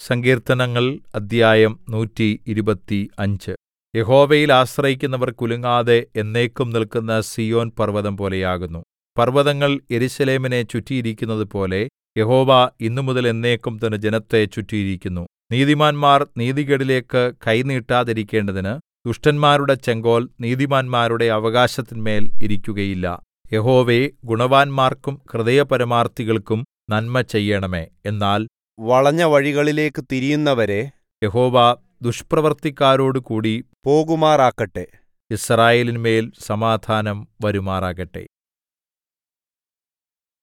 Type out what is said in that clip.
സങ്കീർത്തനങ്ങൾ അദ്ധ്യായം നൂറ്റി ഇരുപത്തിയഞ്ച് യഹോവയിൽ ആശ്രയിക്കുന്നവർ കുലുങ്ങാതെ എന്നേക്കും നില്ക്കുന്ന സീയോൻ പർവ്വതം പോലെയാകുന്നു പർവ്വതങ്ങൾ യെരൂശലേമിനെ ചുറ്റിയിരിക്കുന്നതുപോലെ യഹോവ ഇന്നുമുതൽ എന്നേക്കും തന്റെ ജനത്തെ ചുറ്റിയിരിക്കുന്നു നീതിമാന്മാർ നീതികേടിലേക്ക് കൈ നീട്ടാതിരിക്കേണ്ടതിന് ദുഷ്ടന്മാരുടെ ചെങ്കോൽ നീതിമാന്മാരുടെ അവകാശത്തിന്മേൽ ഇരിക്കുകയില്ല യഹോവേ ഗുണവാന്മാർക്കും ഹൃദയപരമാർത്ഥികൾക്കും നന്മ ചെയ്യണമേ എന്നാൽ വളഞ്ഞ വഴികളിലേക്ക് തിരിയുന്നവരെ യഹോവ ദുഷ്പ്രവൃത്തിക്കാരോടുകൂടി പോകുമാറാക്കട്ടെ യിസ്രായേലിന്മേൽ സമാധാനം വരുമാറാകട്ടെ